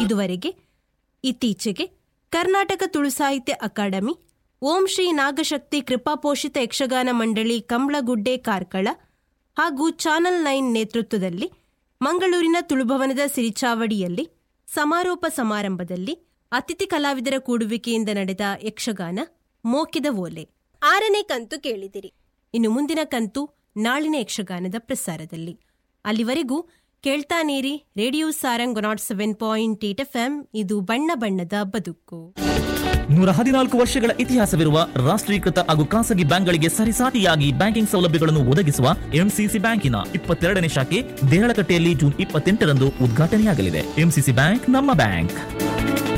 ಇದುವರೆಗೆ ಇತ್ತೀಚೆಗೆ ಕರ್ನಾಟಕ ತುಳು ಸಾಹಿತ್ಯ ಅಕಾಡೆಮಿ ಓಂ ಶ್ರೀ ನಾಗಶಕ್ತಿ ಕೃಪಾಪೋಷಿತ ಯಕ್ಷಗಾನ ಮಂಡಳಿ ಕಂಬ್ಳಗುಡ್ಡೆ ಕಾರ್ಕಳ ಹಾಗೂ ಚಾನಲ್ ನೈನ್ ನೇತೃತ್ವದಲ್ಲಿ ಮಂಗಳೂರಿನ ತುಳುಭವನದ ಸಿರಿಚಾವಡಿಯಲ್ಲಿ ಸಮಾರೋಪ ಸಮಾರಂಭದಲ್ಲಿ ಅತಿಥಿ ಕಲಾವಿದರ ಕೂಡುವಿಕೆಯಿಂದ ನಡೆದ ಯಕ್ಷಗಾನ ಮೋಕಿದ ಓಲೆ ಆರನೇ ಕಂತು ಕೇಳಿದಿರಿ ಇನ್ನು ಮುಂದಿನ ಕಂತು ನಾಳಿನ ಯಕ್ಷಗಾನದ ಪ್ರಸಾರದಲ್ಲಿ ಅಲ್ಲಿವರೆಗೂ ಕೇಳ್ತಾ ನೀರಿ radio Sarang nought seven point eight F M ಇದು ಬಣ್ಣ ಬಣ್ಣದ ಬದುಕು ನೂರ ಹದಿನಾಲ್ಕು ವರ್ಷಗಳ ಇತಿಹಾಸವಿರುವ ರಾಷ್ಟ್ರೀಕೃತ ಹಾಗೂ ಖಾಸಗಿ ಬ್ಯಾಂಕ್ಗಳಿಗೆ ಸರಿಸಾಟಿಯಾಗಿ ಬ್ಯಾಂಕಿಂಗ್ ಸೌಲಭ್ಯಗಳನ್ನು ಒದಗಿಸುವ ಎಂಸಿಸಿ ಬ್ಯಾಂಕಿನ ಇಪ್ಪತ್ತೆರಡನೇ ಶಾಖೆ ದೇಹಳಕಟ್ಟೆಯಲ್ಲಿ ಜೂನ್ ಇಪ್ಪತ್ತೆಂಟರಂದು ಉದ್ಘಾಟನೆಯಾಗಲಿದೆ ಎಂಸಿಸಿ ಬ್ಯಾಂಕ್ ನಮ್ಮ ಬ್ಯಾಂಕ್